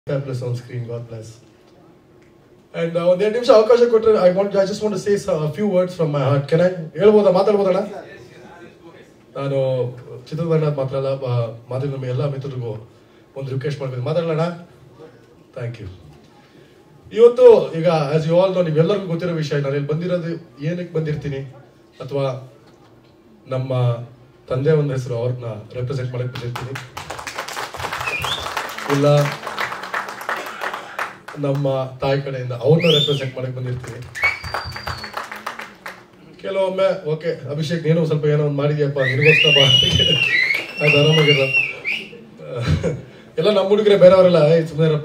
Fabulous on screen, God bless. And uh, ಒಂದ್ ಎರಡು ನಿಮಿಷ ಅವಕಾಶ ಕೊಟ್ಟರೆ I want I just want say few words from my heart can I ಹೇಳ್ಬೋದಾ ಮಾತಾಡ್ಬೋದಣ್ಣ ನಾನು ಚಿತ್ರತಂಡ ಮಾತ್ರ ಅಲ್ಲ ಬ- ಮಾಧ್ಯಮ ನಮ್ಮ ಎಲ್ಲ ಮಿತ್ರರಿಗೂ ಒಂದು ರಿಕ್ವೆಸ್ಟ್ ಮಾಡ್ಬೇಕು ಮಾತಾಡೋಣ ಥ್ಯಾಂಕ್ ಯು ಇವತ್ತು ಈಗ ಆಸ್ ಯು ಆಲ್ ನೋ ನೀವೆಲ್ಲರಿಗೂ ಗೊತ್ತಿರೋ ವಿಷಯ ನಾನು ಇಲ್ಲಿ ಬಂದಿರೋದು ಏನಕ್ಕೆ ಬಂದಿರ್ತೀನಿ ಅಥವಾ ನಮ್ಮ ತಂದೆ ಒಂದು ಹೆಸರು ಅವ್ರನ್ನ ರೆಪ್ರೆಸೆಂಟ್ ಮಾಡಕ್ ಬಂದಿರ್ತೀನಿ ಇಲ್ಲ ನಮ್ಮ ತಾಯಿ ಕಡೆಯಿಂದ ಅವ್ರನ್ನ ರೆಪ್ರೆಸೆಂಟ್ ಮಾಡಕ್ ಬಂದಿರ್ತೀನಿ ಕೆಲವೊಮ್ಮೆ ಓಕೆ ಅಭಿಷೇಕ್ ನೀನು ಸ್ವಲ್ಪ ಏನೋ ಒಂದು ಮಾಡಿದ್ಯಪ್ಪ ನಿನಗೋಸ್ಕರ ಬಾ ಅಂತ ಕೇಳಿ, ಅದು ಆರಾಮಾಗಿರ ಎಲ್ಲ ನಮ್ಮ ಹುಡುಗರೆ ಬೇರೆಯವರೆಲ್ಲ ಏಯ್ ಸುಮ್ಮನೆ ಇರಪ್ಪ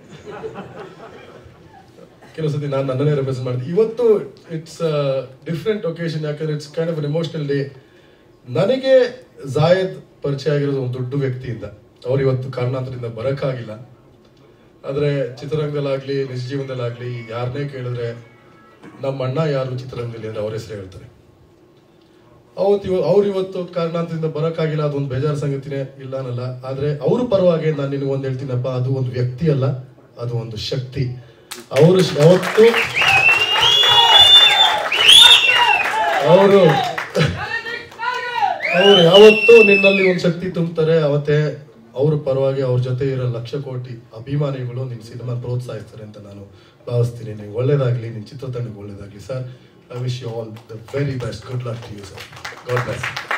ಕೆಲವು ಸತಿ ನಾನು ನನ್ನನ್ನೇ ರೆಪ್ರೆಸೆಂಟ್ ಮಾಡಿದೆ ಇವತ್ತು ಇಟ್ಸ್ ಡಿಫ್ರೆಂಟ್ ಒಕೇಶನ್ ಯಾಕಂದ್ರೆ it's kind of an emotional day ನನಗೆ ಜಾಯದ್ ಪರಿಚಯ ಆಗಿರೋದು ಒಂದು ದೊಡ್ಡ ವ್ಯಕ್ತಿಯಿಂದ ಅವ್ರು ಇವತ್ತು ಕಾರಣಾಂತರದಿಂದ ಬರಕ್ಕಾಗಿಲ್ಲ ಆದ್ರೆ ಚಿತ್ರರಂಗದಲ್ಲಾಗ್ಲಿ ನಿಜ ಜೀವನದಲ್ಲಾಗ್ಲಿ ಯಾರನ್ನೇ ಕೇಳಿದ್ರೆ ನಮ್ಮ ಅಣ್ಣ ಯಾರು ಚಿತ್ರರಂಗದಲ್ಲಿ ಅಂದ್ರೆ ಅವ್ರ ಹೆಸರು ಹೇಳ್ತಾರೆ ಅವತ್ತು ಇವ ಅವ್ರು ಇವತ್ತು ಕಾರಣಾಂತರದಿಂದ ಬರಕ್ಕಾಗಿಲ್ಲ ಅದೊಂದು ಬೇಜಾರು ಸಂಗತಿನೇ ಇಲ್ಲ ಅನ್ನಲ್ಲ ಆದ್ರೆ ಅವ್ರ ಪರವಾಗಿ ನಾನು ನಿನಗೆ ಒಂದ್ ಹೇಳ್ತೀನಪ್ಪ ಅದು ಒಂದು ವ್ಯಕ್ತಿ ಅಲ್ಲ ಅದು ಒಂದು ಶಕ್ತಿ ಅವರು ಯಾವತ್ತು ಅವರು ಅವ್ರು ಯಾವತ್ತೂ ನಿನ್ನಲ್ಲಿ ಒಂದು ಶಕ್ತಿ ತುಂಬ್ತಾರೆ ಅವತ್ತೇ ಅವ್ರ ಪರವಾಗಿ ಅವ್ರ ಜೊತೆ ಇರೋ ಲಕ್ಷ ಕೋಟಿ ಅಭಿಮಾನಿಗಳು ನಿನ್ ಸಿನಿಮಾ ಪ್ರೋತ್ಸಾಹಿಸ್ತಾರೆ ಅಂತ ನಾನು ಭಾವಿಸ್ತೀನಿ ನೀವು ಒಳ್ಳೇದಾಗ್ಲಿ ನಿನ್ ಚಿತ್ರತಂಡಕ್ಕೆ ಒಳ್ಳೇದಾಗ್ಲಿ sir I wish you all the very best good luck to you sir god bless